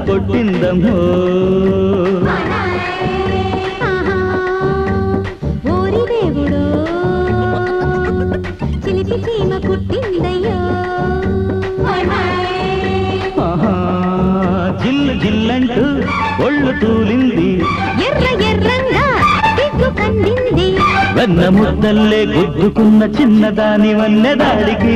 కొట్టిందమ్మో ఆహా, ఓరి దేవుడో చిలిపి చీమ కుట్టిందయ్యో ఆహా, జిల్లు జిల్లంటూ ఒళ్ళు తూలింది ఎర్ర ఎర్రంగా సిగ్గు కందింది వెన్న ముద్దల్లే గుద్దుకున్న చిన్నదాని వన్నెదాడికి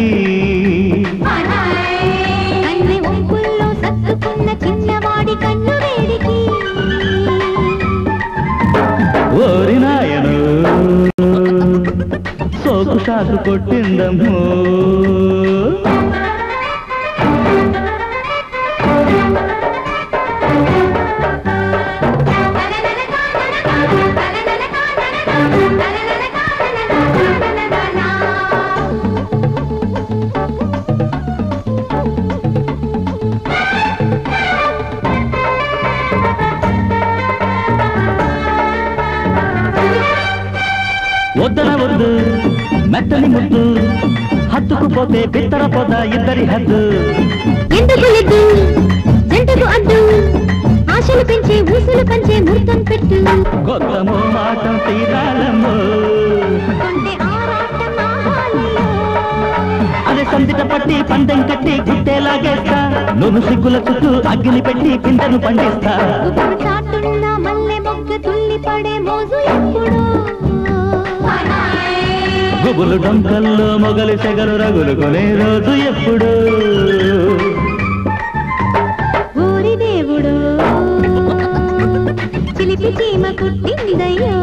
కన్నె ఒంపుల్లో సత్తుకున్న చిన్నవాడి కన్ను వేడికి ఓరి నాయను సోకు షాకు కొట్టిందమ్మో వద్దన వద్దు మెత్తని ముద్దు హత్తుకుపోతే పిత్తర పొద ఇద్దరి హద్దు ఎందుకు లేదు జంటకు అడ్డు ఆశలు పెంచే ఊసులు పంచే ముహూర్తం పెట్టు కొత్త మాటం తీరాలమ్మో కొంటే ఆరాటం ఆహాలియో. అదే సందిట పట్టి పందెం కట్టి గుట్టేలాగేస్తా నువ్వు సిగ్గుల చుట్టూ అగ్గిని పెట్టి పిందెను పండిస్తా గుబురు చాటున్న మల్లె మొగ్గ తుల్లి పడే మోజు ఎప్పుడు గుబులు డొంకల్లో మొగలి సెగలు రగులుకునే రోజు ఎప్పుడు ఓరి దేవుడు చిలిపి చీమ కుట్టిందయ్యో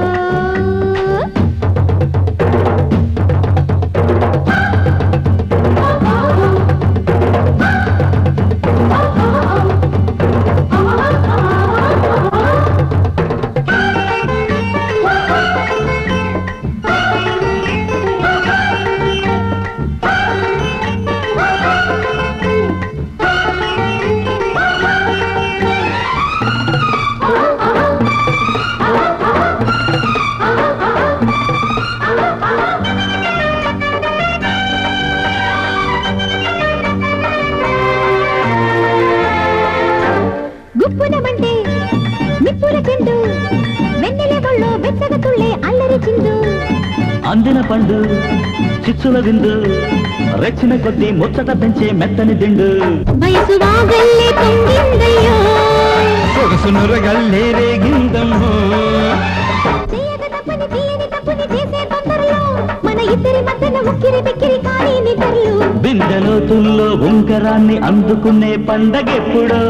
గుప్పునమంటే నిప్పుల చెండు వెన్నెల ఒళ్ళో బెచ్చగ తుళ్ళే అల్లరి చిందు అందిన పండు చిచ్చుల విందు రెచ్చిన కొద్దీ ముచ్చట పెంచే మెత్తని దిండు వయసు వాగల్లే పొంగిందయ్యో సొగసు నురగల్లే రేగిందమ్మో చేయక తప్పని తీయని తప్పుని చేసే తొందరలో మన ఇద్దరి మధ్యన ఉక్కిరి బిక్కిరి కానీ నిద్రలు బిందెలో తుల్లో ఉంకరాన్ని అందుకునే పండగెప్పుడో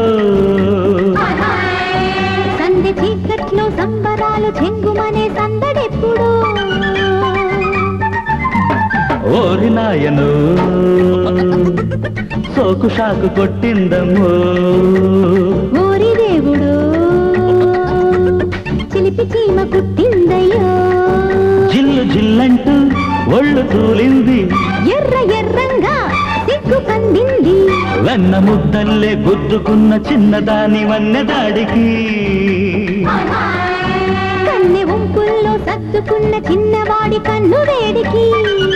సందె చీకట్లో సంబరాలు చెంగుమనే సందడెప్పుడు ఓరి నాయను సోకు షాకు కొట్టిందమ్మో ఓరి దేవుడు చిలిపి చీమ కుట్టిందయ్యో జిల్లు జిల్లంటూ ఒళ్ళు తూలింది ఎర్ర ఎర్రంగా సిగ్గు కందింది వెన్న ముద్దల్లే గుద్దుకున్న చిన్నదాని వన్నెదాడికి కన్నె వంపుల్లో సత్తుకున్న చిన్నవాడి కన్ను వేడికి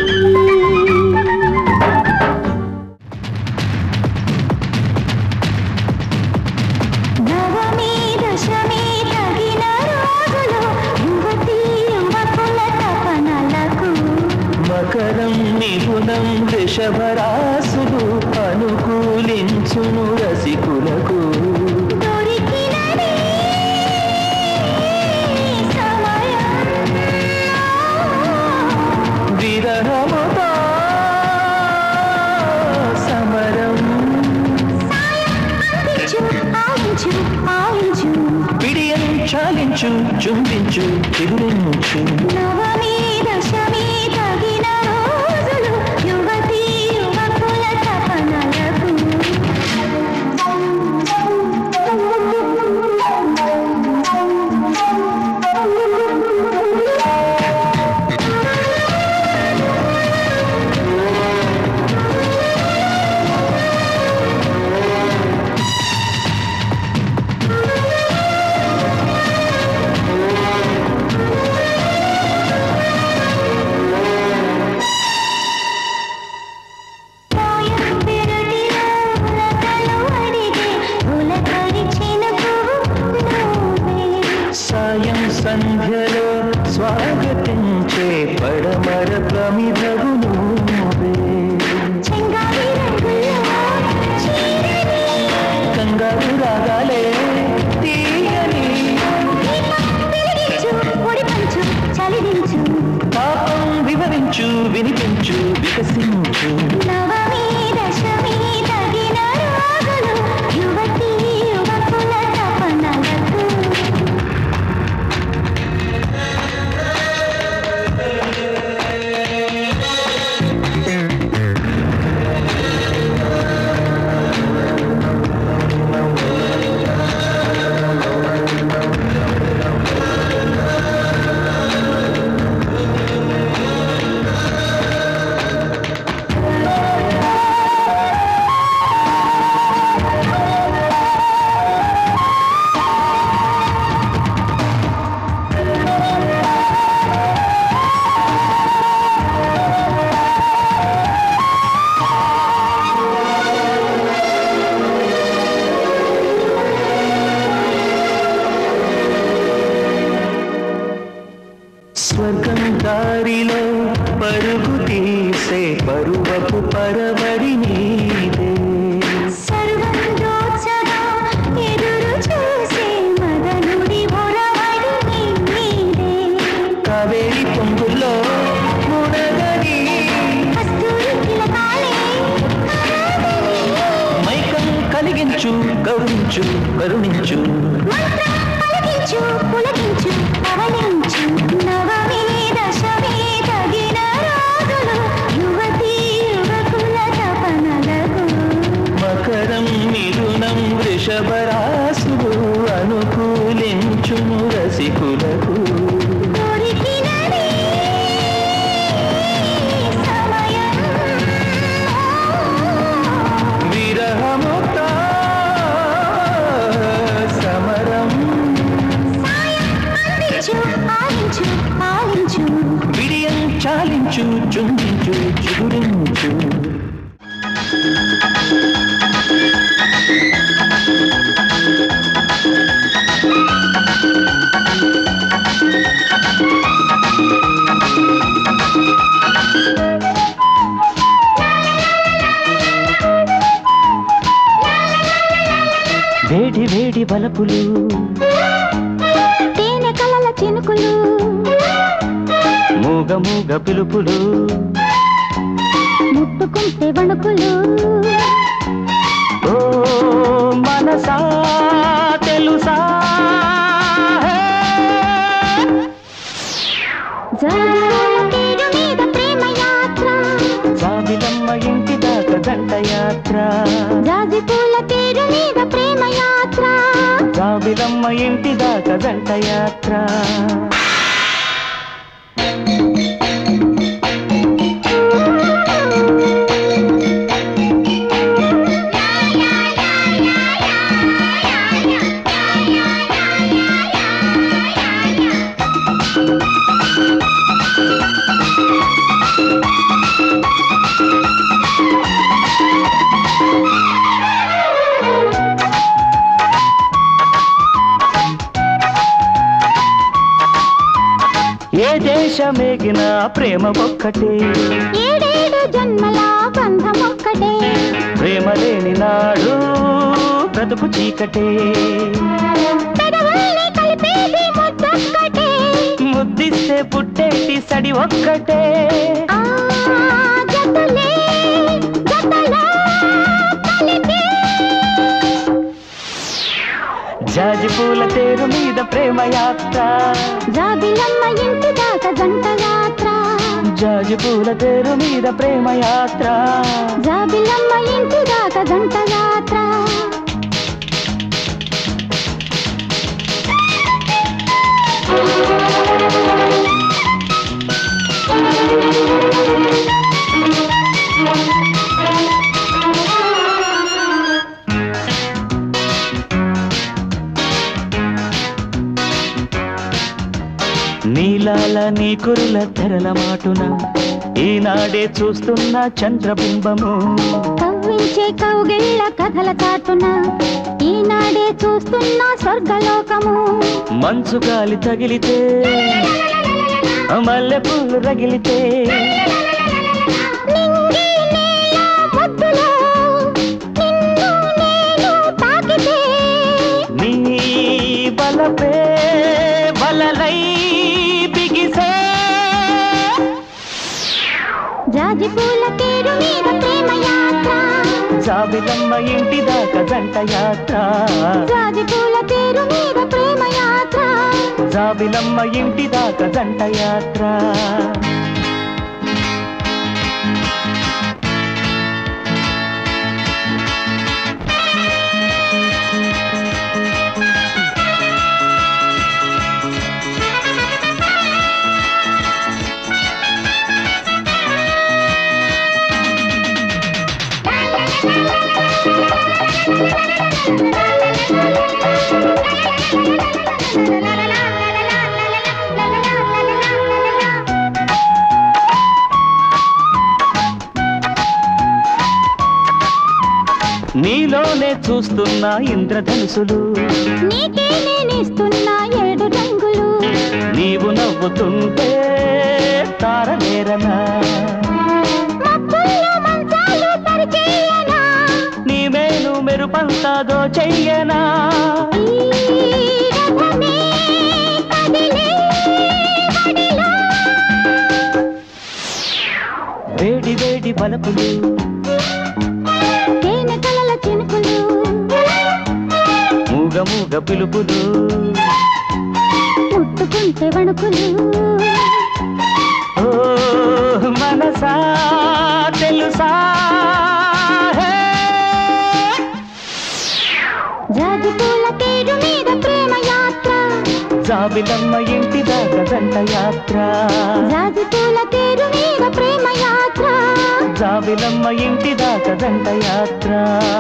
నవమి దశమి తగిన రోజులు యువతి యువకుల తపనలకు మకరం మిథునం వృషభరాసులు అనుకూలించును రసికులకు దొరికినది సమయం విరహముతో సమరం ఆగించు ఆగించు ఆగించు పిడియం చాలించు చుంబించు ఎదురించు నవమి దశమి తగిన రోజులు యువతి యువకుల తపనలకు పడమర ప్రమిదవు నువ్వే చెంగావి రంగుల్లో చీరని కంగారు రాగాలే తీయని దీపం వెలిగించు ఒడి పంచు చలిదించు పాపం వివరించు వినిపించు వికసించు నవమి దశమి తగిన రాగులు యువతి యువకుల తపనలకు స్వర్గం దారిలో పరుగు తీసే పరువపు పరవడి నీదే సర్వం దోచగా ఎదురు చూసే మదనుడి ఒరవడి నీదే కావేరి పొంగుల్లో మునగని కస్తూరి తిలకాలే కరాగని మైకం కలిగించు గౌరించు కరుణించు మంత్రం పలికించు పులకించు పవలించు నవమి దశమి తగిన రాగులు యువతి యువకుల తపనలకు మకరం మిథునం వృషభరాశులు అనుకూలించు రసికులకు దొరికినది సమయం విరహముక్త సమరం అందించు ఆలించు పాలించు విడియం చాలించు చుండించు చిగురించు వేడి వేడి బలపులు తేనె కలల చినుకులు మూగ మూగ పిలుపులు ముట్టుకుంటే వణుకులు ఓ మనసా తెలుసా జాబిల తీరు మీద ప్రేమ యాత్ర జాబిలమ్మ ఇంటి దాకా దండ యాత్ర జాజి పూల తీరు మీద ప్రేమ యాత్ర జాబిలమ్మ ఇంటి దాకా దండ యాత్ర ఏ దేశమేగిన ప్రేమ ఒక్కటే ఏడేడు జన్మల బంధం ఒక్కటే ప్రేమ లేని నాడు బ్రతుకు చీకటే పెదవుల్ని కలిపేది ముద్దొక్కటే ముద్దిస్తే పుట్టేటి సడి ఒక్కటే ఆ జతలే జతలో కలిపే జాజి పూల తేరు మీద ప్రేమ యాత్ర జాబిలమ్మ ఇంటి దాకా జంట యాత్ర జాజి పూల తేరు మీద ప్రేమ యాత్ర జాబిలమ్మ ఇంటి దాకా జంట యాత్ర నీలాల నీ కురుల తెరల మాటున ఈనాడే చూస్తున్న చంద్రబింబము కవ్వించే కౌగిళ్ళ కథల చాటున ఈనాడే చూస్తున్న స్వర్గలోకము మంచు గాలి తగిలితే మల్లె పూలు రగిలితే నింగి నేల ముద్దులో నిన్ను నేను తాకితే నీ బలపే బలలై బిగిసే జాజి పూల తేరు మీద ప్రేమ యాత్ర జాబిలమ్మ ఇంటి దాకా జంట యాత్ర జాజి పూల తేరు మీద ప్రేమ యాత్ర జాబిలమ్మ ఇంటి దాకా జంట యాత్ర నీలోనే చూస్తున్నా ఇంద్రధనుసులు నీకే నేనిస్తున్నా ఏడు రంగులు నీవు నవ్వుతుంటే తారనేరనా మబ్బుల్లో మంచాలు పరిచేయనా నీ మేలు మెరుపంతాదో చెయ్యనా ఈ రథమే కదిలే బడిలో వేడి వేడి బలపులు తేనె కలల చినుకులు మూగ మూగ పిలుపులు ముట్టుకుంటే వణుకులు ఓ మనసా తెలుసా హే! జాజి పూల తేరు మీద ప్రేమ యాత్ర జాబిలమ్మ ఇంటి దాకా జంట యాత్ర జాజి పూల తేరు మీద ప్రేమ యాత్ర జాబిలమ్మ ఇంటి దాకా జంట యాత్ర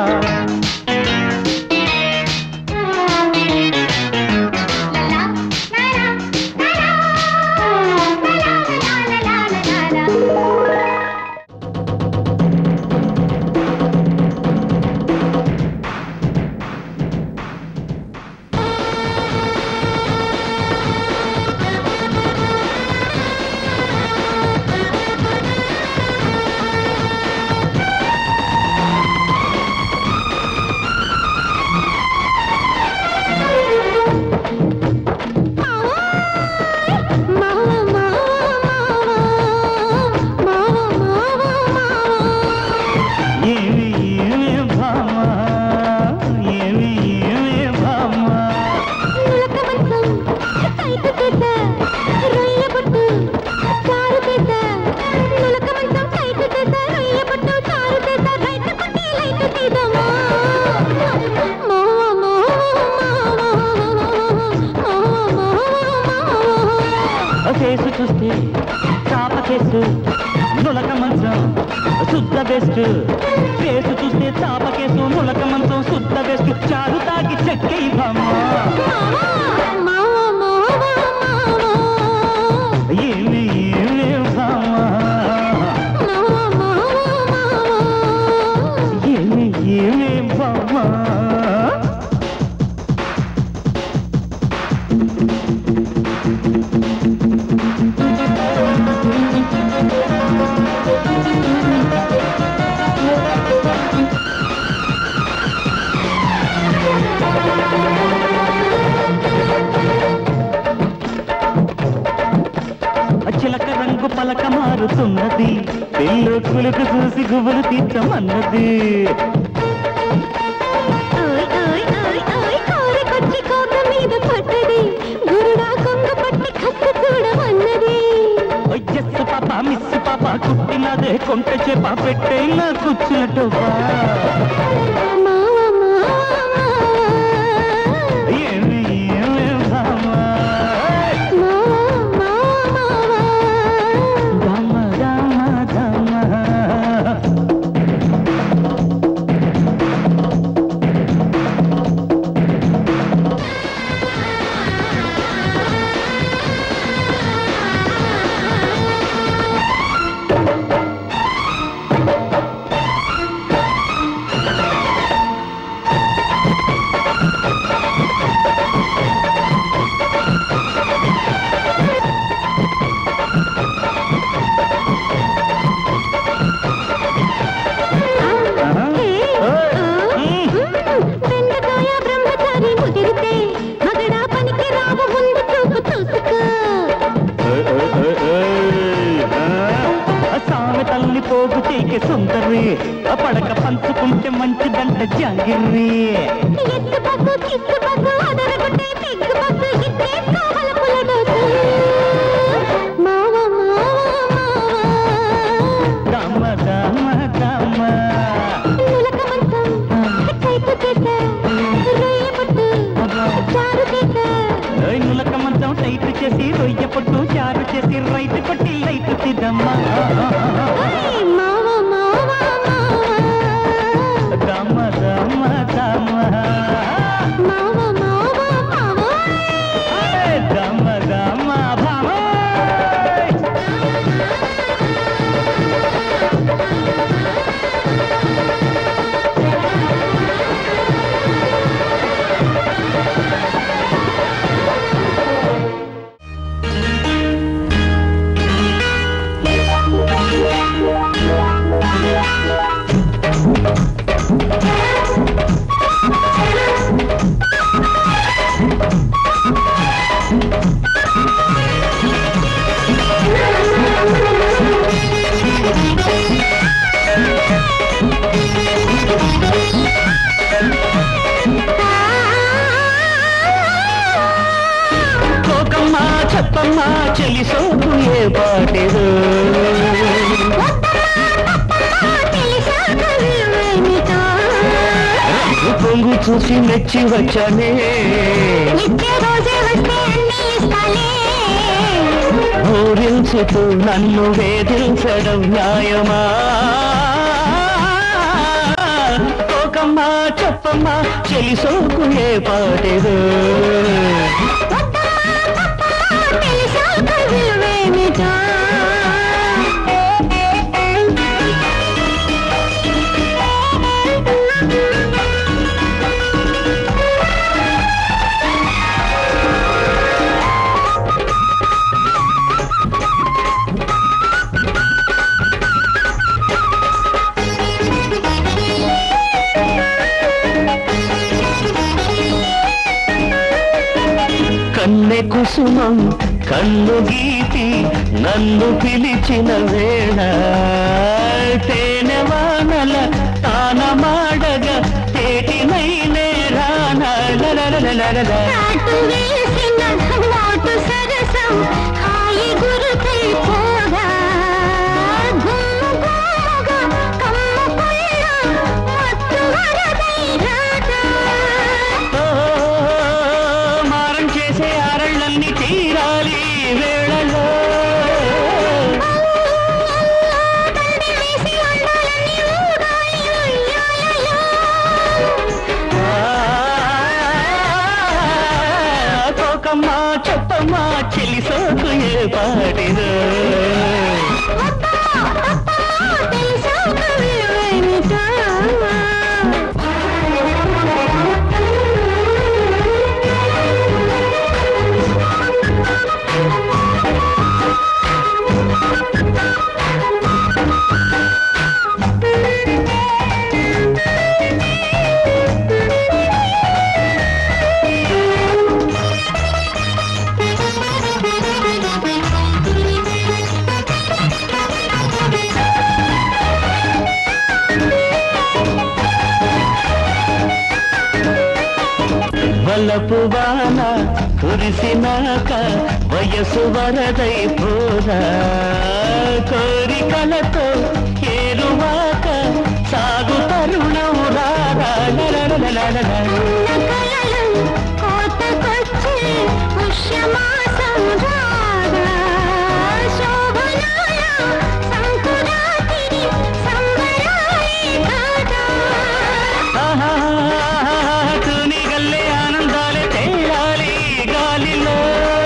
ఏమి ఏమి భామ ఏమి ఏమి భామ కేసు చూస్తే చాప కేసు నులక మంచం శుద్ధ బెస్ట్ కేసు చూస్తే చాప కేసు నులక మంచం శుద్ధ బెస్ట్ చారు తాకి చెక్కై భామ ఏమి ఏమి భామ ఏమి ఏమి భామ చిలక రంగు పలక మారుతున్నది పెళ్ళు కులుకు చూసి గుబులు తీర్చమన్నది ఎస్ పాప మిస్ పాప కుట్టినదే కొంట చేప పెట్టైనా కూర్చున్నట్టు ఏమి ఏమి భామ ధమ ధమ ధమ సుందరి పడక పంచుకుంటే మంచిదంట జాంగిర్రి ఎత్తు బగ్గు కిత్తు బగ్గు అదరగొట్టే పిగ్గు బగ్గు ఇట్టే కావల పులడోసు మావ మావ మావ దమ దమ దమ నులక మంచం కైపు చేత రొయ్య పట్టు చారు చేత ఓయ్ నులక మంచం టైట్ చేసి రొయ్య పొట్టు చారు చేసి రైట్ కొట్టి లైట్ తిద్దమ్మా ఓయ్ మావ మావ మావ దమ దమ దమ మావ మావ మావ అరే దమ దమ భామ కోకమ్మ చెప్పమ్మ చెలి సోకు ఏ పాటేదో తెలిసాక విలువేమిటో రంగు పొంగు చూసి మెచ్చి వచ్చానే ఇచ్చే రోజే వస్తే అన్ని ఇస్తాలే ఊరించుతూ నన్ను వేధించడం న్యాయమా కోకమ్మ చెప్పమ్మ చెలి సోకు ఏ పాటేదో తెలిసాక విలువేమిటో కన్నె కుసుమం కన్ను గీతి నన్ను పిలిచిన వేళ తేనె వానల తాన మాడగ తేటినైనే రానలలలలలల. కాటు వేసిన మోటు సరసం హాయి గురుకై పోగా గుమ్ము గుమ్ముగా కమ్ముకున్న మత్తు వరదై రాగా ఓ, మారం చేసే ఆరళ్ళన్ని తీరాలి ఈ వేళలో వేసి అందాలన్నీ ఊగాలి ఉయ్యాలలో కోకమ్మ చెప్పమ్మ చెలి సోకు ఏ పాటిదో తెలిసాక విలువేమిటో వలపు వాన కురిసినాక వయసు వరదై పోరా కోరికలతో ఏరువాక సాగు తరుణం రారా లలలలలలల. కలలు కోతకొచ్చి పుష్యమాసం రాగా శోభనాల సంకురాతిరి సంబరాయి కాగా ఆహా, తూని గల్లే ఆనందాలే తేలాలి గాలిలో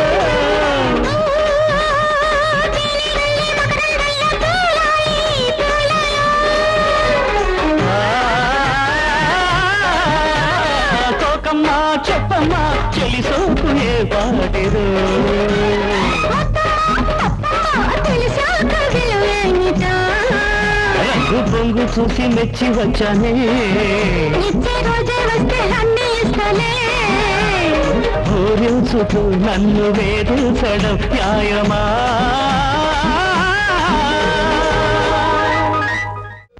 ఆ, కోకమ్మ చెప్పమ్మ చెలి సోకు ఏ పాటిదో తెలిసాక విలువేమిటో రంగు పొంగు చూసి మెచ్చి వచ్చానే ఇచ్చే రోజే వస్తే అన్ని ఇస్తలే ఊరించుతూ నన్ను వేధించడం న్యాయమా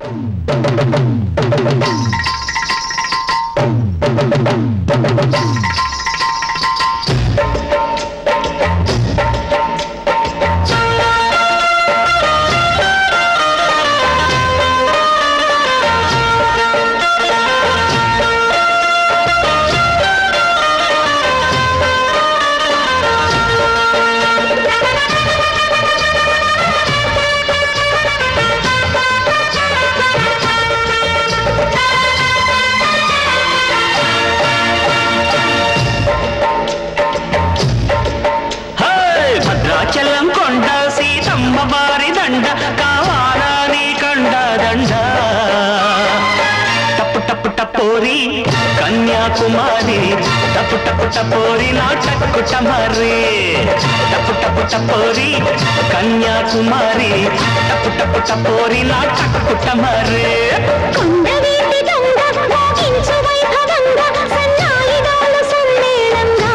పోరి కన్యాకుమారి టపు టపు టపోరి నా టక్కుట మరి టపు టపు టపోరి కన్యాకుమారి టపు టపు టపోరి నా టక్కుట మరి కొండవీటి దొంగ మోగించు వైభవంగా సన్నాయిదాల సమ్మేళంగా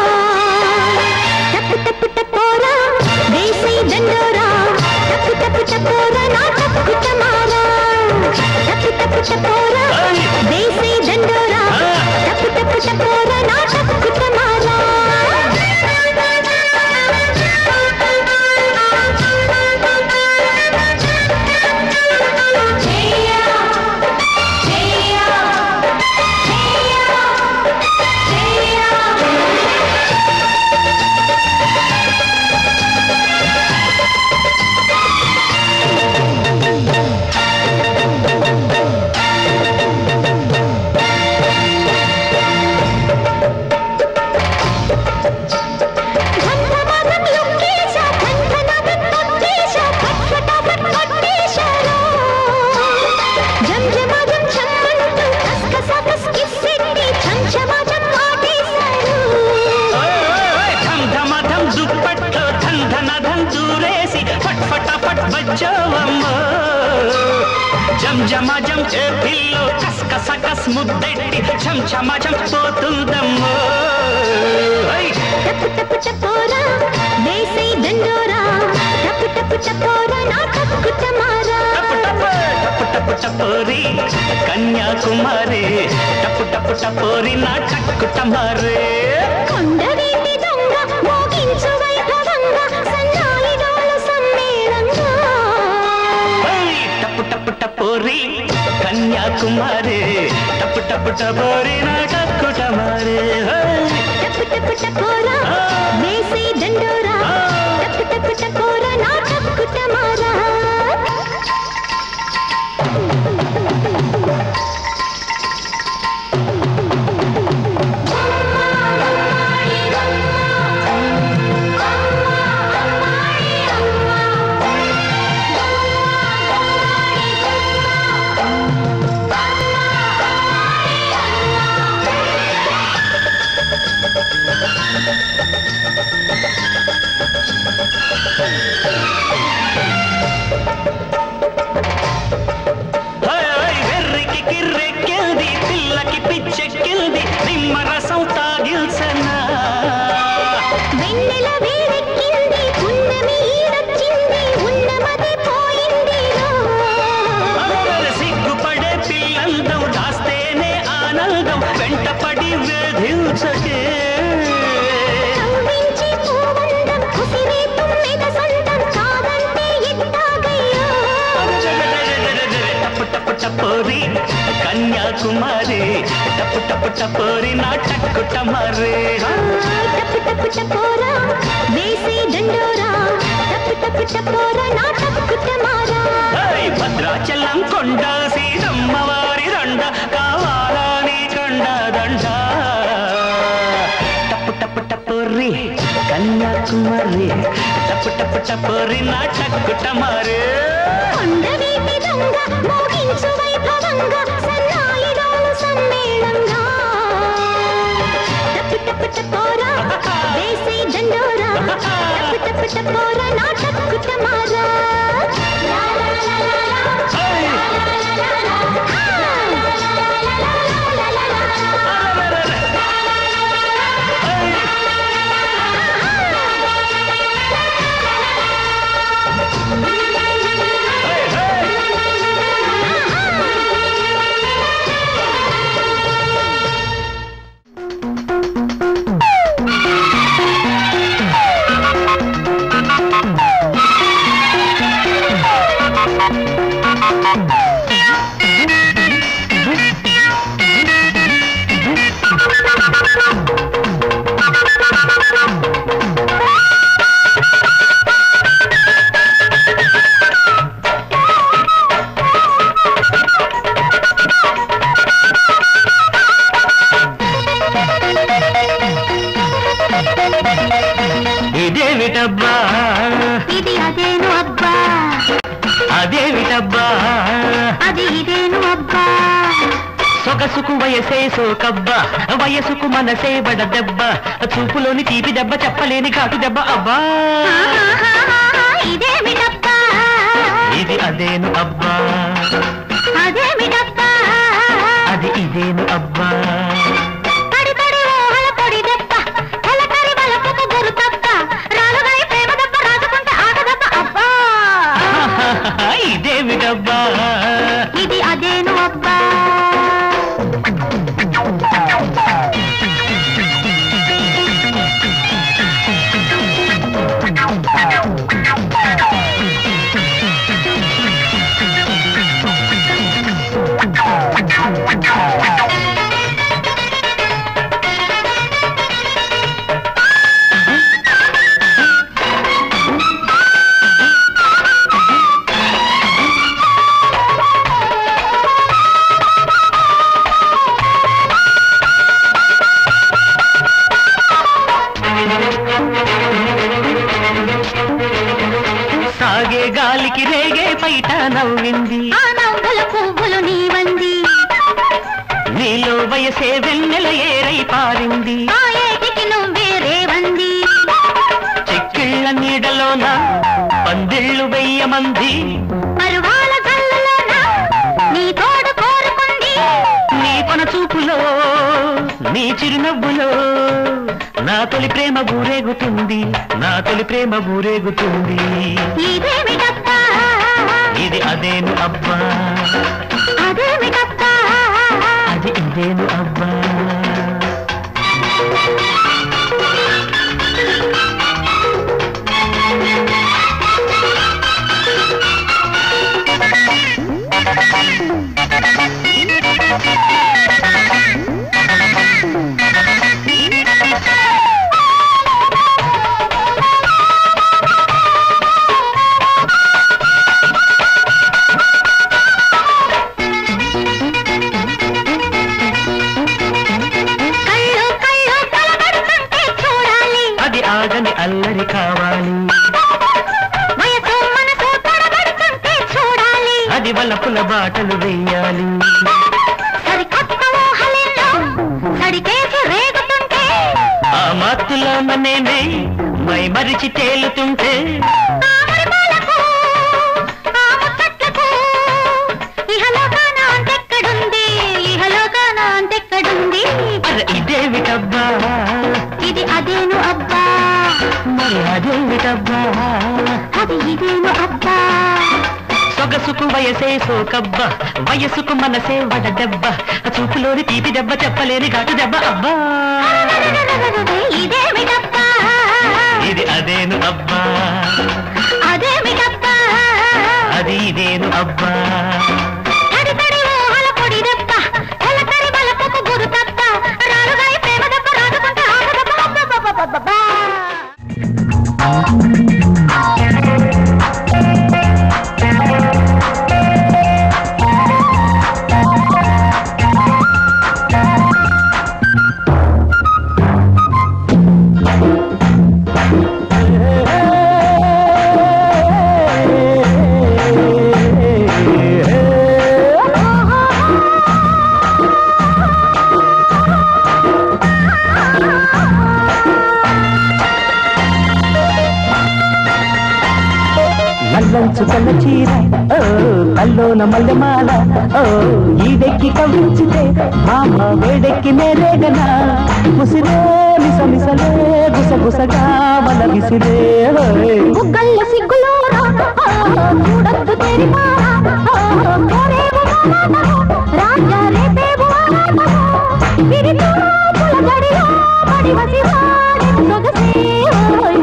టప్పు టప్పు టపోరా వేసై దండోరా టప్పు టప్పు టపోరా నా టప్పు టమారా టప్పు టప్పు టపోరా వేసై దండోరా టప్పు టప్పు టపోరా నా టప్పు టమారా ధన్ధనాదం లుక్కేశ, ధన్ధనాదం కొట్టేశ, పట్పటాపట్ కొట్టేశారో. జంజమాజం చమ్మంటూ కస్కసాకస్ కిస్సెట్టి చంచమాజం వాటేశారు. ధమ్ ధమధం దుప్పట్లో ధన్ ధన ధన్ దూరేసి ఫట్ ఫట ఫట్ బజ్జోవమ్మ జం జమ జం చేతిల్లో కస్ కస కస్ ముద్దెట్టి చం చమ చం పోతుందమ్మ టప్పు టప్పు టపోరా, వేసై దండోరా. టప్పు టప్పు టపోరా, నా టప్పు టమారా. టప్పు టప్పు టప్పు టప్పు టపోరి కన్యాకుమారి టప్పు టప్పు టపోరి నా టక్కు టమారే కొండవీటి దొంగ మోగించు వైభవంగా సన్నాయిదోల సమ్మేళంగా ఓయ్! టప్పు టప్పు టపోరి కన్యాకుమారి టప్పు టప్పు టపోరి నా టక్కు టమారే ఓయ్! టప్పు టప్పు టపోరా వేసే దండోరా టప్పు టప్పు టపోరా నా టప్పు టమారా ఓయ్! ఓయ్! వెర్రికి కిర్రెక్కింది పిల్లకి పిచ్చెక్కింది నిమ్మరసం తాగిల్సనా వెన్నెల వేడెక్కింది పున్నమి ఈడొచ్చింది ఉన్నమది పోయిందిరో అరరర సిగ్గుపడే పిల్లందం దాస్తేనే ఆనందం వెంటపడి వేధించకే కవ్వించి పూవందం కుసిరే తుమ్మెద సొంతం కాదంటే ఎట్టాగయ్యో టప్పు టప్పు టపోరి కన్యాకుమారి టప్పు టప్పు టపోరి నా టక్కు టమారే టప్పు టప్పు టపోరా వేసే దండోరా టప్పు టప్పు టపోరా నా టప్పు టమారా ఏయ్! భద్రాచలం కొండ సీతమ్మవారి దండ కావాలా నీ కండ దండ టప్పు టప్పు టపోరి కన్యాకుమారి టప్పు టప్పు టపోరి నా టక్కు టమారే కొండవీటి దొంగ మోగించు వైభవంగా సన్నాయిదాలు సమ్మేళంగా టప్పు టప్పు టపోరా వేసే దండోరా టప్పు టప్పు టపోరా నా టప్పు టమారా ఏయ్! ఏయ్! ఏయ్! ఏయ్! ఇదేమిటబ్బా ఇది అదేను అబ్బా అదేమిటబ్బా సొగసుకు వయసే సోకబ్బ వయసుకు మనసే బడ దెబ్బ చూపులోని తీపి దెబ్బ చెప్పలేని ఘాటు దెబ్బ అబ్బా ఇదేమిటబ్బా ఇది అదేను అబ్బా అదేమిటబ్బా అది ఇదేను అబ్బా తడి తడి ఊహల పొడి దెబ్బ కలకరి వలపుకు గురు తప్ప రాలుగాయి ప్రేమ దెబ్బ రాజుకుంటే ఆగదబ్బ అబ్బా ఇదేమిటబ్బా ఇది అదేను అబ్బా సాగే గాలికి రేగే పైట నవ్వింది ఆ నవ్వుల పువ్వులు నీవంది నీలో వయసే వెన్నెల ఏరై పారింది ఆ ఏటికి నువ్వే రేవంది చెక్కిళ్ళ నీడలోన పందిళ్ళు వెయ్యమంది పరువాల జల్లులోన నీ తోడు కోరుకుంది నీ కొన చూపులో నీ చిరునవ్వులో నా తొలి ప్రేమ ఊరేగుతుంది నా తొలి ప్రేమ ఊరేగుతుంది ఇదేమిటబ్బా ఇది అదేను అబ్బా అదేమిటబ్బా అది ఇదేను అబ్బా కళ్ళు కళ్ళు కలబడుతుంటే చూడాలి అది ఆగని అల్లరి కావాలి వయసు మనసు తడబడుతుంటే చూడాలి అది వలపుల బాటలు వెయ్యాలి సరికొత్త ఊహలెన్నో సడికేసి రేగుతుంటే ఆ మాతులో నేనే మై మరిచి తేలుతుంటే కామరి పాలకు, ఆ ముచ్చట్లకు, ఇహలోకాన అంతెక్కడుంది ఇహలోకాన అంతెక్కడుంది అరే ఇదేమిటబ్బా ఇది అదేను అబ్బా మరి అదేమిటబ్బా అది ఇదేను అబ్బా సొగసుకు వయసే సోకబ్బ వయసుకు మనసే వడ దెబ్బ చూపులోని తీపి దెబ్బ చెప్పలేని ఘాటు దెబ్బ అబ్బా ఇదేమిటబ్బా ఇది అదేను అబ్బా అదేమిటబ్బా అది ఇదేను అబ్బా తడి తడి ఊహల పొడి దెబ్బ కలకరి బలపుకు గురు తప్ప రాలుగాయి ప్రేమ దెబ్బ రాజుకుంటే ఆగదబ్బ అబ్బబ్బబ్బబ్బబ్బా. నల్లంచు కన్న చీర ఓ కల్లోన మల్లెమాల ఓ ఈడెక్కి కవించితే మామ వేడెక్కి నేరేగనా ముసిరే మిస మిసలే గుస గుసగా మన విసిరే ఓయ్. బుగ్గల్ల సిగ్గులోరా చూడొద్దు తెరిపారా కోరేవు మానాటము, రాజా రేపేవు ఆరాటము. విరితో పులజడిలో పడివసి వాడే సొగసే ఓయ్.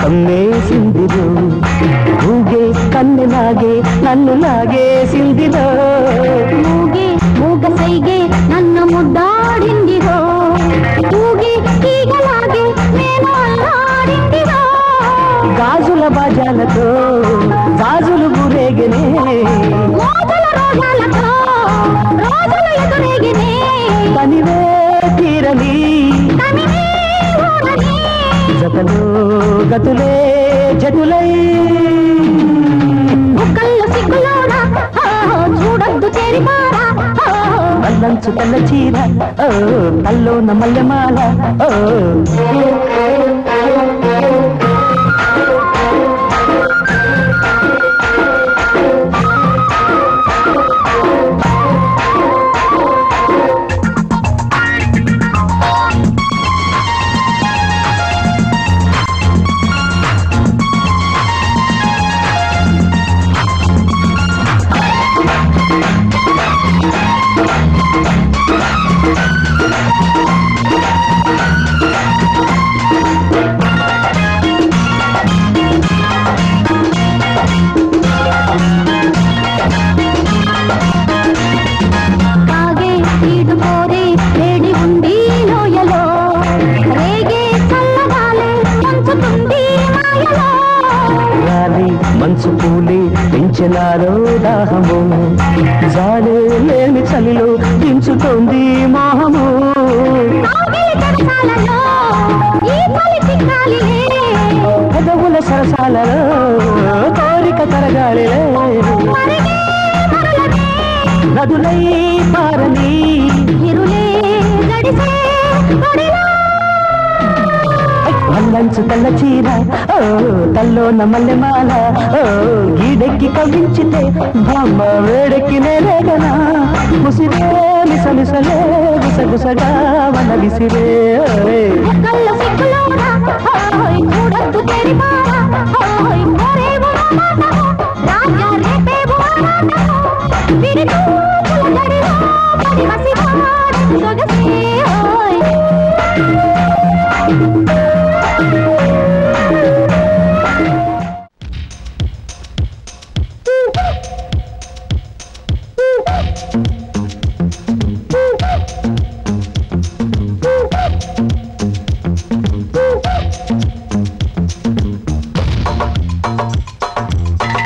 కమ్మేసిందిరో ఊగే కన్నెలాగే నన్ను లాగేసిందిరో ಮೂಗೆ ಮೂಗ ಸೈಗೆ ನನ್ನ ಮುದ್ದಾಡಿಂದಿರೋ ತೂಗಿ ಈಗಲಾಗೆ నేను అల్లాడిందిరో గాజుల బాజాలతో గాజులు గురేగనే మోజుల రోజాలతో రోజులు ఎదురేగినే తనివే తీరని తనివే ఊరని జతలో గతులే జటులై బుక్కల్లో సిగ్గులోన ఆ, చూడొద్దు చేరిపారా ఆ, నల్లంచు తెల్ల చీర ఓ నల్లోన మల్లెమాల ఓ కాగే ఈడు కోరే వేడి ఉంది లోయలో రేగే చల్లగాలే పంచుతుంది మాయలో గాలి మంచు పూలి పెంచినారో దాహము జాలే లేని చలిలో దించుతోంది మోహము ఆవిలి తెరసాలలో ఈ చలి చిక్కాలిలే పెదవుల సరసాలలో కోరిక తరగాలిలే మరిగే మరలనే నదులై పారని ఇరులే గడిసే ఒడిలో వల్లంచు తెల్ల చీర ఓ తల్లోన మల్లెమాల ఓ ఈడెక్కి కవించితే బామ్మ వేడెక్కి నేరేగనా ముసిరే మిసమిసలే గుసగుసగా వన విసిరే ఓయ్. కళ్ళ సిగ్గులోన ఓయ్ చూడొద్దు తెరిపారా ఓయ్ కోరేవు మాటము రాజా రేపేవు ఆరాటము విరితూ పులగడిలో పడి వసివాడు సొగసే ఓయ్ ఆ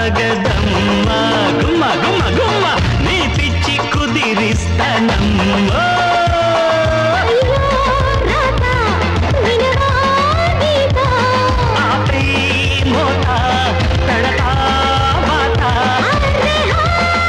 సాగదమ్మ గుమ్మ గుమ్మ గుమ్మ నీ పిచ్చి కుదిరిస్తానమ్మో అయ్యో రాత వినవా గీత ఆపై మోత తడతా వాత అరే హా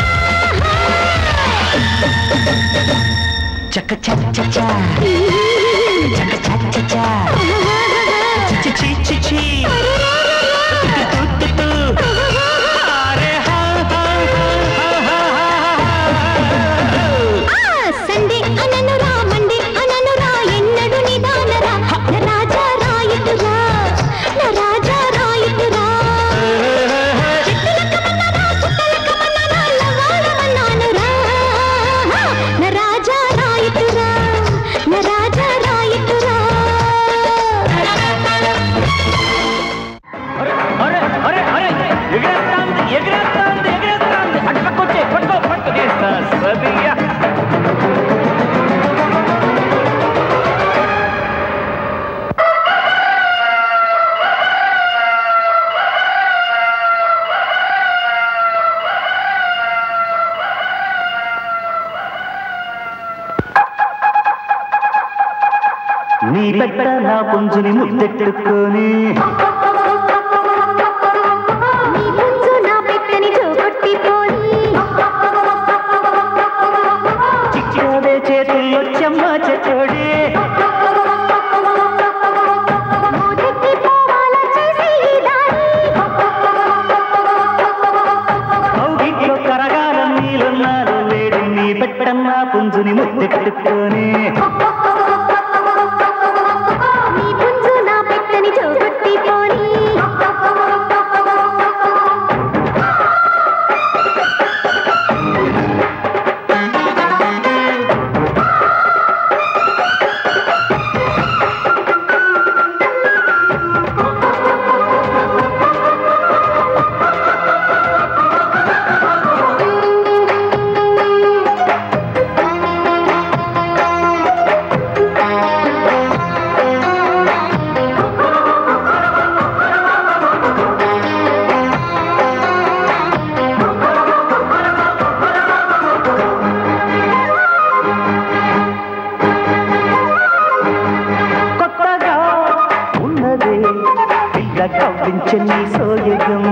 చక్క చక్క చక్క చక్క చక్క చక్క చి చి చి చి తు తు తు అరే హా హా హా హా హా ఆ సండే అననురా మండే అననురా ఎన్నడు నిదానరా నా రాజా రాయుతురా నా రాజా రాయుతురా చెట్టులక మన్నరా పుట్టలక మన్నరా లవాలమన్నానురా నా రాజా రాయుతురా నా రాజా రాయుతురా అరే అరే అరే ఎగిరేస్తాంది ఎగిరేస్తాంది ఎగిరేస్తాంది అటు పక్కొచ్చే పట్టుకో పట్టుకో తీస్తా సదియా నీ పెట్ట నా పుంజుని ముద్దెట్టుకొని నీ పుంజు నా పెట్టని జోగొట్టిపోయి చిచ్చోడే చేతుల్లో చెమ్మ చెట్టోడే మోదెక్కి పోవాల చేసి ఈ దారి కౌగిట్లో కరగాల నీలున్నారు వేడి నీ పెట్ట నా పుంజుని ముద్దెట్టుకొని నీ పుంజు నా పెట్టని జోగొట్టిపోని కొత్తగా ఉన్నదే పిల్ల కవ్వించని సోయగం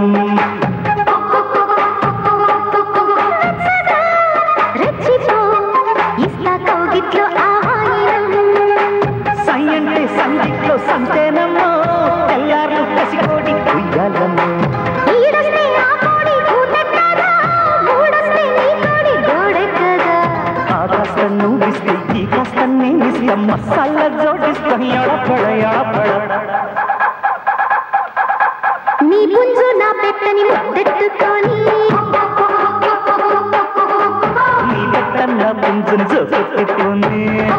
రెచ్చిపో ఇస్తా కౌగిట్లో ఆవాయినం సయ్యంటే సంగీట్లో సంతేనమ్మో తెల్లార్లు కసికోడి ఉయ్యాలమ్మో ఈడొస్తే ఆ కోడి కూతెక్కదా మూడొస్తే నీ కోడి గోడెక్కదా ఆ కాస్త నువ్విస్తే ఈ కాస్త నేనిస్తా మసాలా జోడిస్తా ఎడపడ ఎడపడ నీ పుంజు నా పెట్టని ముద్దెట్టుకొని నీ పెట్టన్న పుంజుని జోకెత్తుకుంది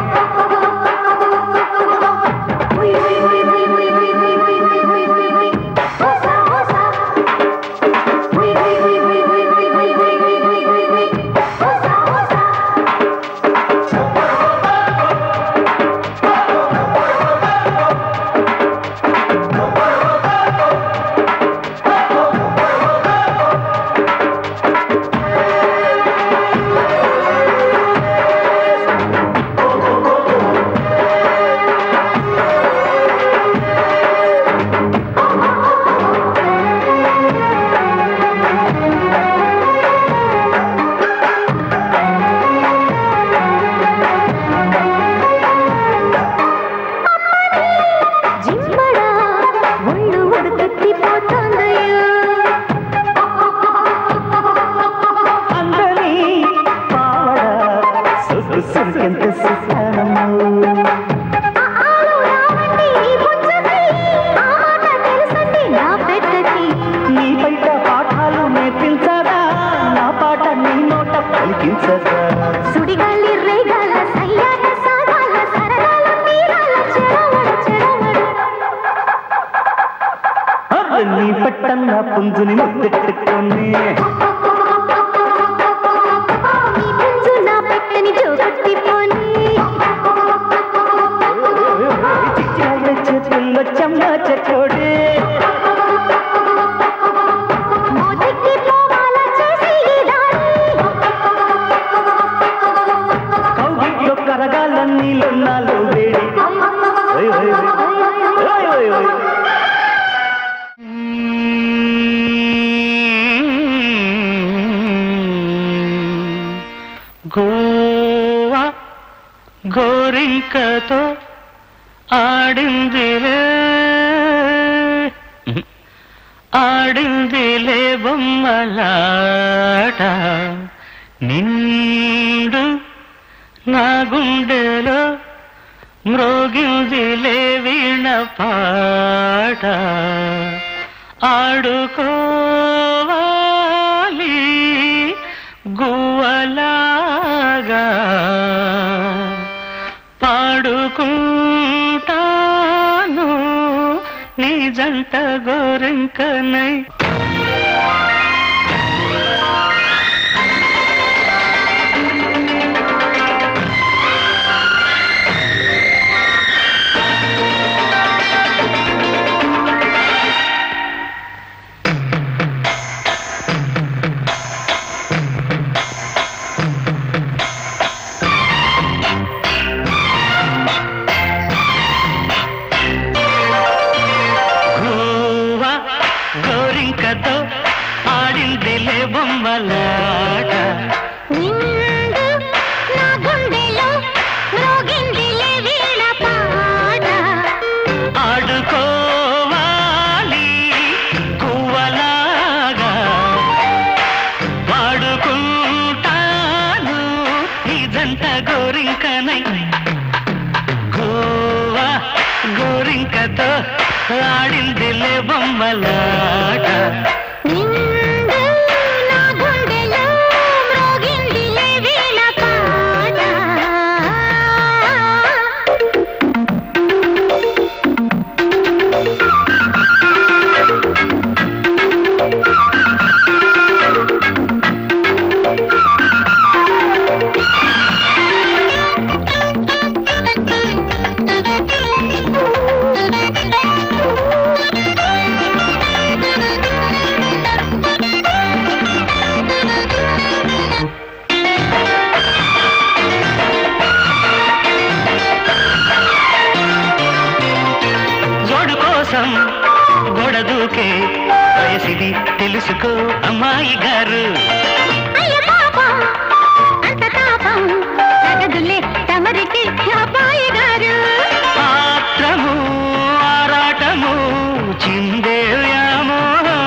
జింబడా ఒళ్ళు ఉడుకెత్తిపోతుందయ్యో అందని పావడ సొగసుకెంత సుఖానము ఆలు రావండి నీ పుంజుకి ఆ మాట తెలుసండి నా పెట్టకి నీ బయట పాఠాలు నేర్పించదా నా పాట నీ నోట పలికించదా సుడిగాలి రేగాల సయ్యాట సాగాల సరదాల తీరాల చెడమడ చెడమడ అబ్బ, నీ పెట్టన్న పుంజుని ముద్దెట్టుకొని నీ పుంజు నా పెట్టని జోగొట్టిపోని చిచ్చాల చేతుల్లో చెమ్మ చెట్టోడే మోదెక్కి ఓయ్ ఓయ్ ఓయ్ గోవా గోరింకతో ఆడిందిలే ఆడిందిలే బొమ్మలాట నిండు నా గుండెలో మ్రోగిందిలే వీణ పాట ఆడుకోవాలి గువ్వలాగా పాడుకుంటాను నీ జంట గోరింకనై గోవా గోరింకతో ఆడిందిలే బొమ్మలాట నిండు నా గుండెలో మ్రోగిందిలే వీణ పాట ఆడుకోవాలి గువ్వలాగా వాడుకుంటాను ఇదంతా గోరింకనై గోవా గోరింకతో ఆడిందిలే బొమ్మలాట నిండు నా గుండెలో మ్రోగిందిలే వీణ పాట జోడు కోసం గోడ దూకే వయసిది తెలుసుకో అమ్మాయి గారు అయ్య పాపం అంత తాపం తగదులే తమరికి అబ్బాయి గారు ఆత్రము ఆరాటము చిందే వ్యామోహం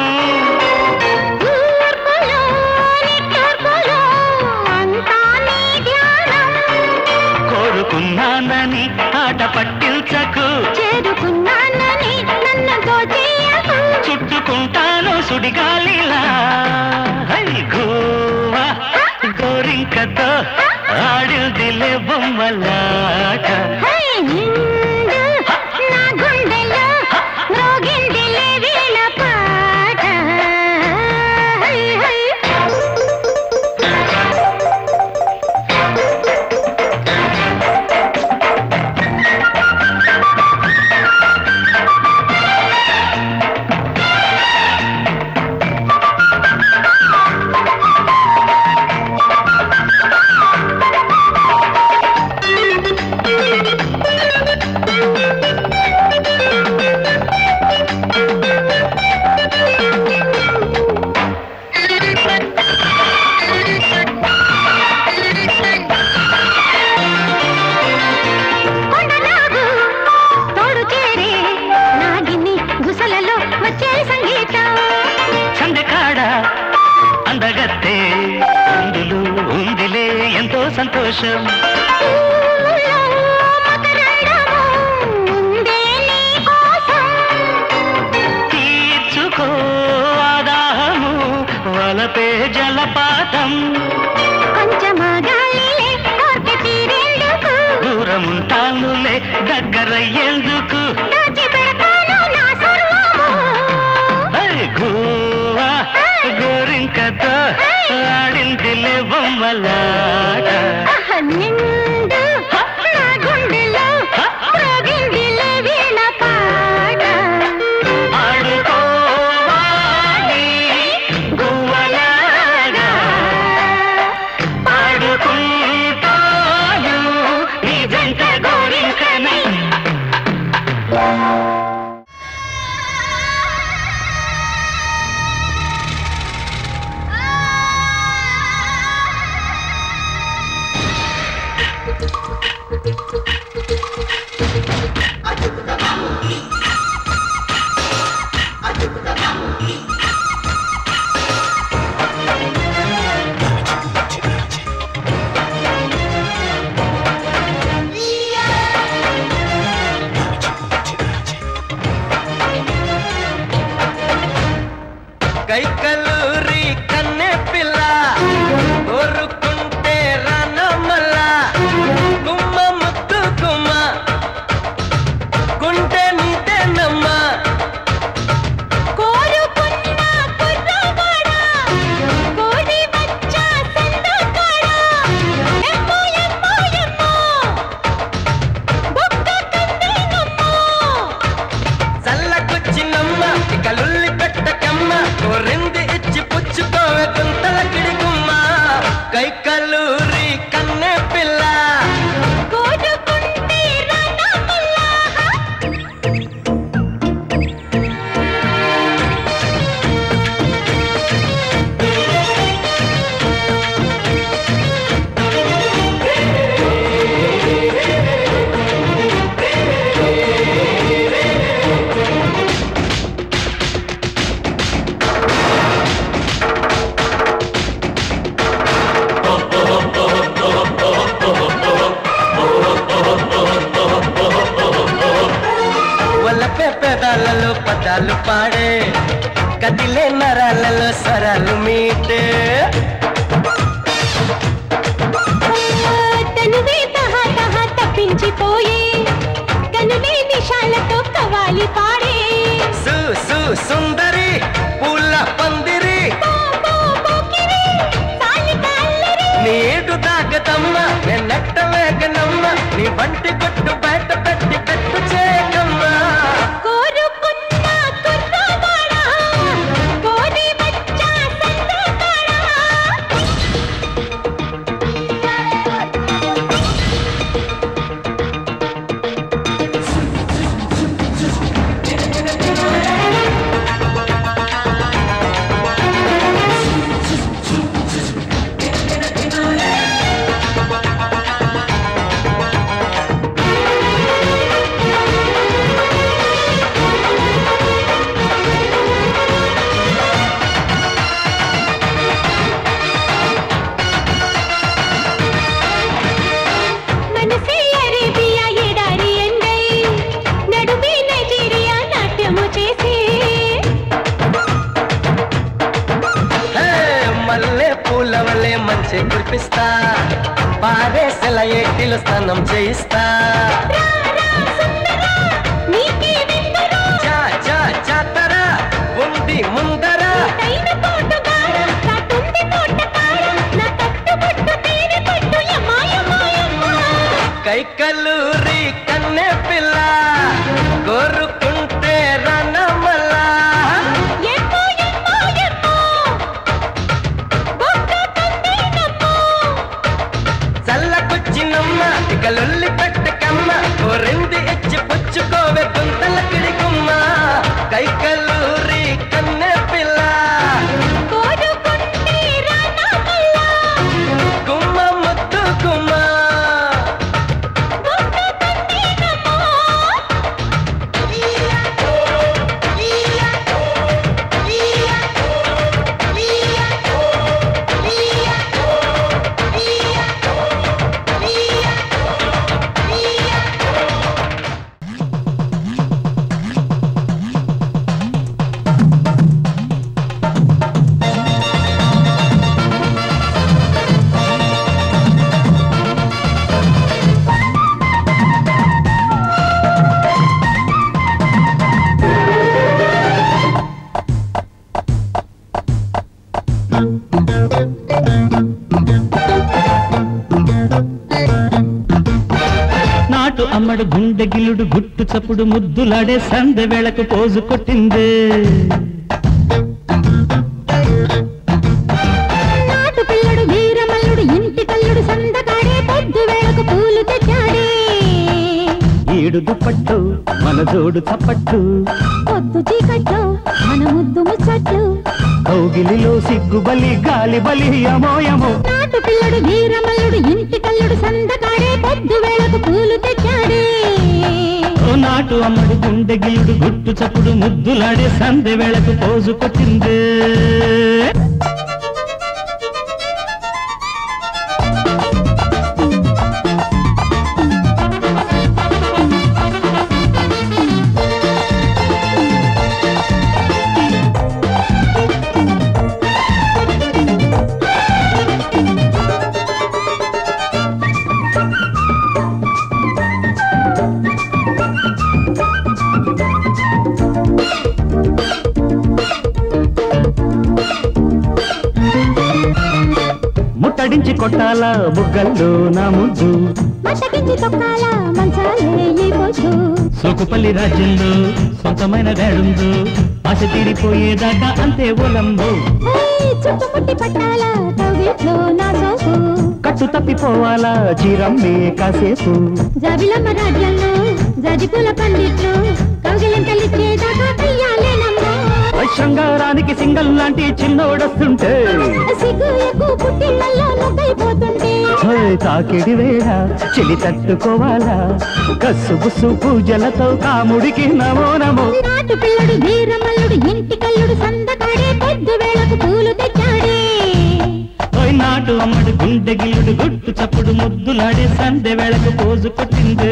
ఊర్పులో నిట్టూర్పులో అంతా నీ ధ్యానం కోరుకున్నానని ఆట పట్టించకు చేరుకున్నానని నన్ను దోచేయకు చుట్టుకుంటాను సుడిగాలిలా హై గోవా గోరింకతో ఆడిందిలే బొమ్మలాట హై నిండు నా గుండెలో మ్రోగిందిలే వీణ పాట హై హై కొండనాగు తోడు చేరి నాగిని గుసలలో వచ్చే సంగీతం సందకాడ అందగత్తే అందులు ఉందిలే ఎంతో సంతోషం ఊళ్ళో మకరందము ఉందే నీ కోసం తీర్చుకో ఆదాహము వలపే జలపాతం కొంచెమా గాలిలే కోర్కె తీరేందుకు దూరముంటానులే దగ్గరయ్యేందుకు దాచిపెడతాను నా సర్వము హై గోవా గోరింకతో ఆడిందిలే బొమ్మలాట ఆహ, నిండు నా గుండెలో మ్రోగిందిలే వీణ పాట ఆడుకోవాలి గువ్వలాగా పాడుకుంటాను నీ జంట గోరింకనై ఆ కైకలూరి కన్నె పిల్ల కోరుకుంటే రానమల్ల గుమ్మ ముద్దు గుమ్మ గుండె నీదేనమ్మా కోరుకున్న కుర్రవాడా కోడి బచ్చా సన్నకాడా ఎమ్మో ఎమ్మో ఎమ్మో బొక్క కందేనమ్మో చల్లకొచ్చినమ్మ ఇక లుల్లి పెట్టకమ్మ కోరింది ఇచ్చి పుచ్చుకోవే గుంతల కిడిగుమ్మ కైకలూరి కన్నె పిల్ల కోరుకుంటే రానమల్లా వలపే పెదాలలో పదాలు పాడే కదిలే నరాలలో స్వరాలు మీటే తనువే తహా తహా తప్పించిపోయే కనులే నిషాలతో కవాలి పాడే సు సు సుందరి పూల పందిరి పో పో పోకిరి సాలిక అల్లరి నీడు దాగదమ్మ నెట్ట వేగనమ్మ నీ వంటి కొట్టు బయట పెట్టి పెట్టు చేయకమ్మా కోరుకున్న కుర్రవాడా కోరి బచ్చా సన్నకాడా మనసే అరేబియా ఎడారి ఎండై నడుమే నైజీరియా నాట్యము చేసి హే, మల్లె పూల వల్లే మంచి కురిపిస్తా పారేసెల ఏటిలో స్నానం చేయిస్తా రా రా సుందరా నీకే విందురా చా చా చాతర ఉంది ముందర తైన పోటుగాడ కాటుంది తోటకాడ నా కట్టుబొట్టు తేనె పట్టు యమ్మా యమ్మా యమ్మా కైకలూరి కన్నె పిల్ల కోరుకుంటే రనమల్ల ఎమ్మో ఎమ్మో ఎమ్మో బొక్క కందేనమ్మో చల్లకొచ్చినమ్మ ఇక లొల్లి పెట్టకమ్మ కోరింది ఇచ్చి పుచ్చుకోవే గుంతల కిడిగుమ్మ కైకలూరి కన్నె పిల్ల కోరుకుంటే రానమల్లా గుమ్మ ముద్దు గుమ్మ బొక్క కందేనమ్మో నాటు అమ్మడు గుండె గిల్లుడు గుట్టు చప్పుడు ముద్దులాడే సందె వేళకు పోజు కొట్టిందే నాటు పిల్లడు వీరమల్లుడు ఇంటి కల్లుడు సందకాడే పొద్దు వేళకు పూలు తెచ్చాడే ఈడు దుప్పట్టు మన జోడు చప్పట్టు పొద్దు చీకట్లో మన ముద్దు ముచ్చట్లు కౌగిలిలో సిగ్గు బలి గాలి బలి అమోయమో నాటు పిల్లడు వీరమల్లుడు ఇంటి కల్లుడు సందకాడే పొద్దు వేళకు పూలు తెచ్చాడే ఓ నాటు అమ్మడు గుండె గిల్లుడు గుట్టు చప్పుడు ముద్దులాడే సందె వేళకు పోజు కొట్టిందే ఆ కొట్టాల బుగ్గల్లో నా ముద్దు మతకించి తొక్కాల మంచాలే ఈ పొద్దు సోకుపల్లి రాజ్యంలో సొంతమైన వేడుందో ఆశ తీరిపోయేదాకా అంతే ఓలంబో ఏయ్, చుట్టుముట్టి పట్టాల కవిట్లో నా సోకు కట్టు తప్పిపోవాలా చీరమ్మే కాసేపు జాబిలమ్మ రాజ్యంలో జాజిపూల పందిట్లో కౌగిలింతలిచ్చేదాకా కయ్యాలేనమ్మా శృంగారానికి సింగల్ లాంటి చిన్నోడొస్తుంటే సిగ్గు ఎక్కువ పుట్టిళ్ళల్లో నొక్కైపోతుంటే హే, తాకిడి వేళ చెలి తట్టుకోవాలా కస్సు బుస్సు పూజలతో కాముడికి నమో నమో నాటు పిల్లడు వీరమల్లుడు ఇంటి కల్లుడు సందకాడే పొద్దు వేళకు పూలు తెచ్చాడే ఓయ్ నాటు అమ్మడు గుండె గిల్లుడు గుట్టు చప్పుడు ముద్దులాడే సందె వేళకు పోజు కొట్టింది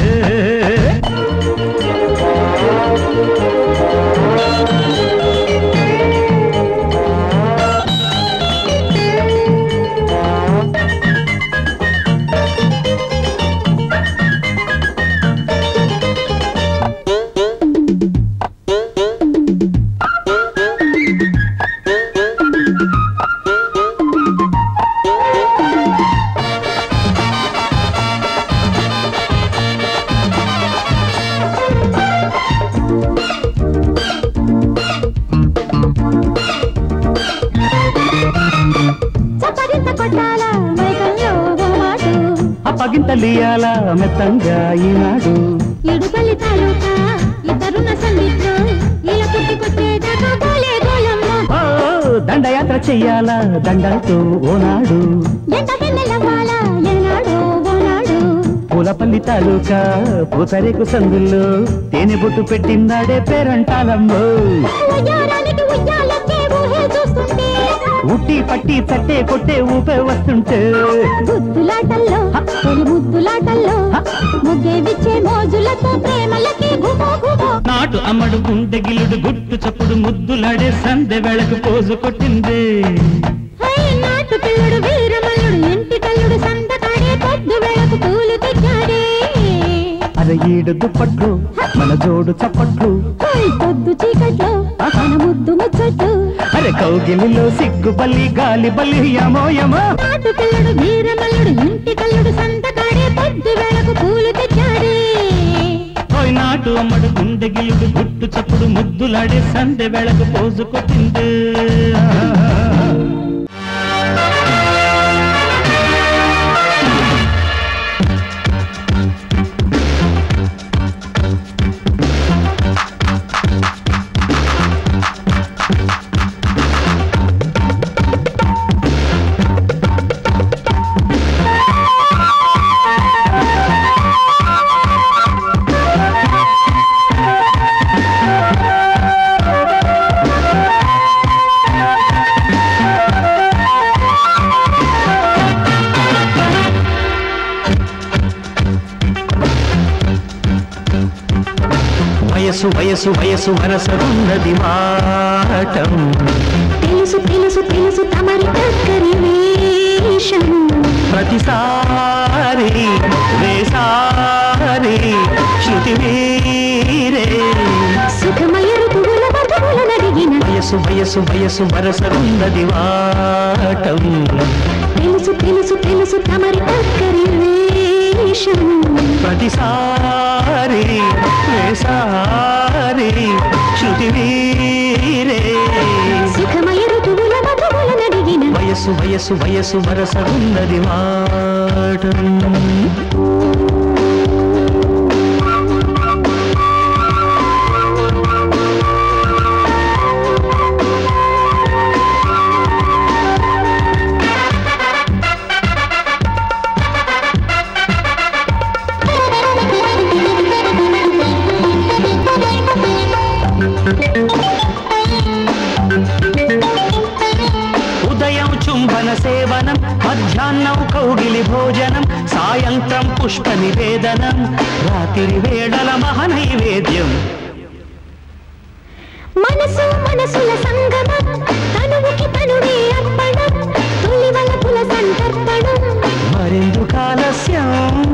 చప్పరింత కొట్టాల మైకంలో ఓ మాటు అప్పగింతలియాల మెత్తంగా ఈనాడు ఇడుపల్లి తాలూకా ఇద్దరున్న సందిట్లో ఇలా పుట్టుకొచ్చేదాకా పోలే గోలమ్మ ఓ దండయాత్ర చెయ్యాలా దండలతో ఓనాడు ఎండ వెన్నెలవ్వాల ఏనాడో ఓనాడు పూలపల్లి తాలూకా పూతరేకు సందుల్లో తేనె బొట్టు పెట్టిందాడే పేరంటాలమ్మో ఉయ్యారానికి ఉయ్యాలొచ్చే ఊహే చూస్తుంటే ఉట్టి పట్టి తట్టే కొట్టే ఊపే వస్తుంటే గుద్దులాటల్లో తొలి ముద్దులాటల్లో ముగ్గే విచ్చే మోజులతో ప్రేమలకి గుమో గుమో నాటు అమ్మడు గుండె గిల్లుడు గుట్టు చప్పుడు ముద్దులాడే సందె వేళకు పోజు కొట్టింది హై నాటు పిల్లుడు వీరమల్లుడు ఇంటి కల్లుడు సందకాడే పొద్దు వేళకు పూలు తెచ్చాడే అర ఈడు దుప్పట్లు మన జోడు చప్పట్లు హై పొద్దు చీకట్లో మన ముద్దు ముచ్చట్లు అరే కౌగిలిలో సిగ్గు బల్లి గాలి బల్లి యమో యమో నాటు పిల్లుడు వీరమల్లుడు ఇంటి కల్లుడు సందకాడే పొద్దు వేళకు పూలు తెచ్చాడే ఓయ్ నాటు అమ్మడు గుండె గిల్లుడు గుట్టు చప్పుడు ముద్దులాడే సందె వేళకు పోజు కొట్టింది వయసు వయసు వయసు వరసరున్నది మాటం తెలుసు తెలుసు తెలుసు తమరి టక్కరి వేషం ప్రతిసారి వేసారి శృతి వీరే సుఖమయ ఋతువుల వధువుల నడిగిన వయసు వయసు వయసు వరసరున్నది వాటం తెలుసు తెలుసు తెలుసు తమరి టక్కరి వేషం ప్రతిసారి వేసారి శృతి వీరే సుఖమయ ఋతువుల వధువుల నడిగిన వయసు వయసు వయసు వరసరున్నది వాటం ఉదయం చుంబన సేవనం మధ్యాహ్నం కౌగిలి భోజనం సాయంత్రం పుష్ప నివేదనం రాత్రి వేళల మహనైవేద్యం మనసు మనసుల సంగమం తనువుకి తనువే అర్పణం తొలి వలపుల సంతర్పణం మరెందుకు ఆలస్యం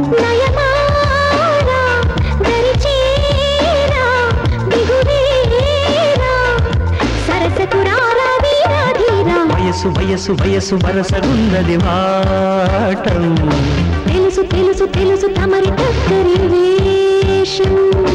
నయమారా దరిచేరా బిగువేరా సరసకు రారా వీరా ధీరా వయసు వయసు వయసు వయసు వరసగున్నది వాటం తెలుసు తెలుసు తెలుసు తమరి టక్కరి వేషం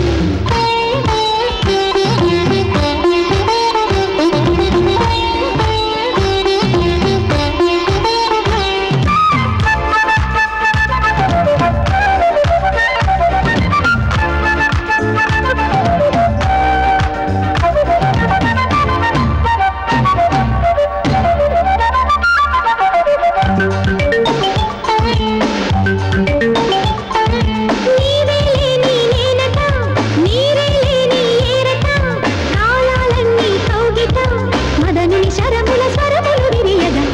నీవే లేని నేనట నీరే లేని ఏరట కాలాలన్నీ కౌగిట మదనుని శరముల స్వరములు విరియగా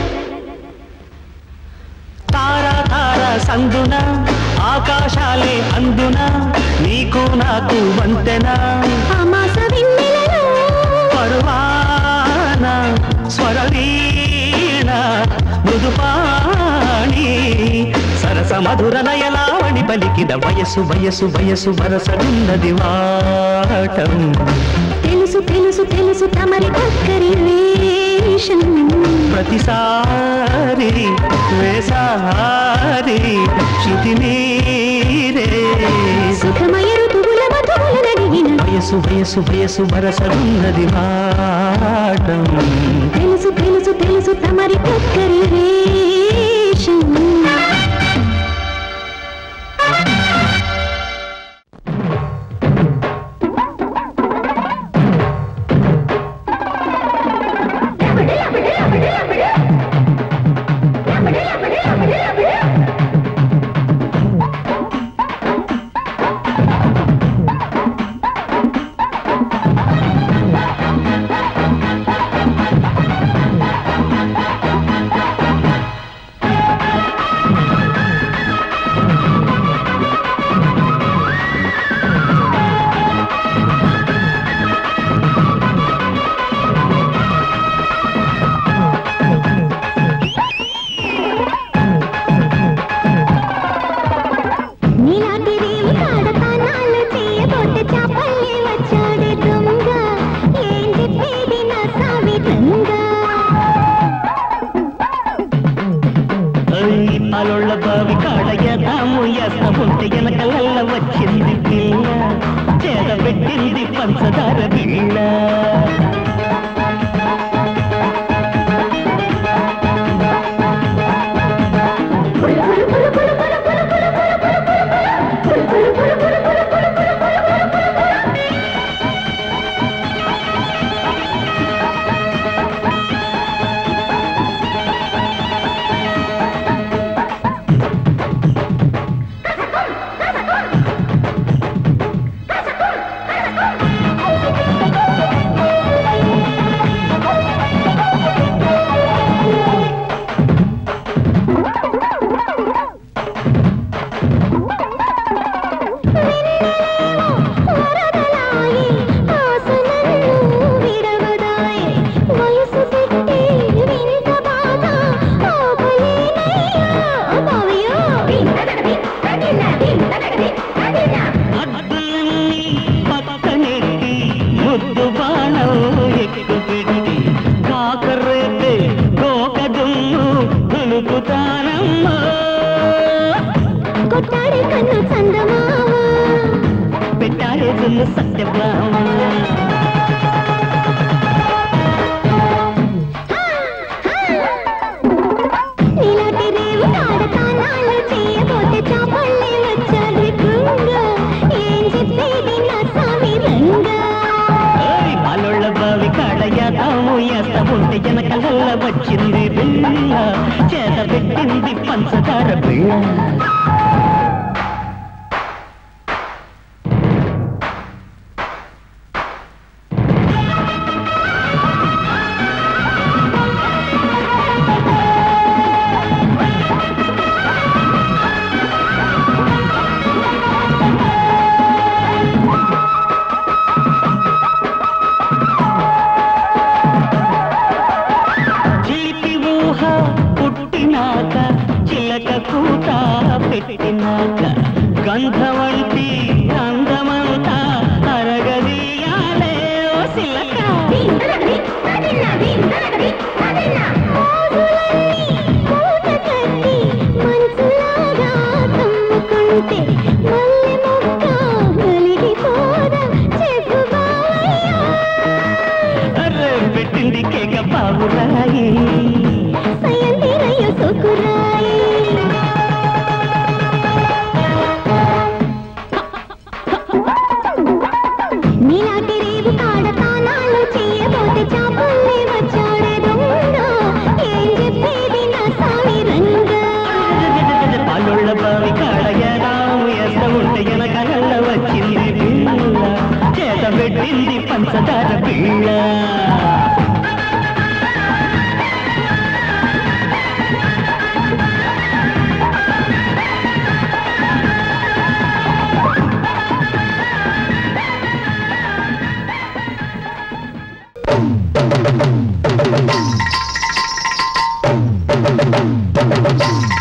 తారా తారా సందున ఆకాశాలే అందున నీకు నాకు వంతెనా అమాస వెన్నెలలో పరువాన స్వరవీణ మృదుపాణి సరస మధుర నయలావణి పలికిన వయసు వయసు వయసు వరసగున్నది వాటం తెలుసు తెలుసు తెలుసు తమరి టక్కరి వేషం ప్రతిసారి వేసారి శృతి మీరే సుఖమయ ఋతువుల మధువుల నడిగిన వయసు వయసు వయసు వరసగున్నది వాటం తెలుసు తెలుసు తెలుసు తమరి టక్కరి వేషం నీలాంటి రేవు కాడతానాలు చేయబోతే చాపల్లే వచ్చాడే దొంగ ఏం చెప్పేది నా సావి దొంగ ఈ పాలొళ్ళ బావి కాడ ఎదాము ఎస్త ఉంటే ఎనకలల్ల వచ్చింది పిల్ల చేద పెట్టింది పంచదార పిల్ల వరదలాయి ఆసనన్ను విడవదాయి వయసు పెట్టి వింత బాధ ఆపలేనయ్యా బావయ్యో అద్దులన్నీ పక్కనెట్టి ముద్దు బాణం ఎక్కుపెట్టి కాకరేతే గోక దుమ్ము దులుపుతానమ్మా కొట్టాడే కన్ను చందమామ పెట్టారే దుమ్ము సత్యభామ నీలాంటి రేవు కాడతానాలు చేయబోతే చాపల్లే వచ్చాడు దొంగ ఏం చెప్పేది నా సామి రంగా ఏయ్, పాలొళ్ళ బావి కాడ యాదాము ఎస్త ఉంటే వెనకలల్ల వచ్చింది పిల్ల చేత పెట్టింది పంచదార పిల్ల చిలిపి ఊహ పుట్టినాక చిలక కూట పెట్టినాక గంధవంటి అందమంతా అరగదీయాలే ఓ సిలక మోజు పావురాయి సయందిరయ్య సోకురాయి నీలాంటి రేవు కాడ తానాలు చేయబోతే చాపల్లి వచ్చాడే దొంగ ఏం చెప్పేది నా సామి రంగా పాలొళ్ళ బావి కాడ ఎడాము ఎస్త ఉంటే వెనకగల్ల వచ్చింది పిల్ల చేత పెట్టింది పంచదార పిల్ల ఆ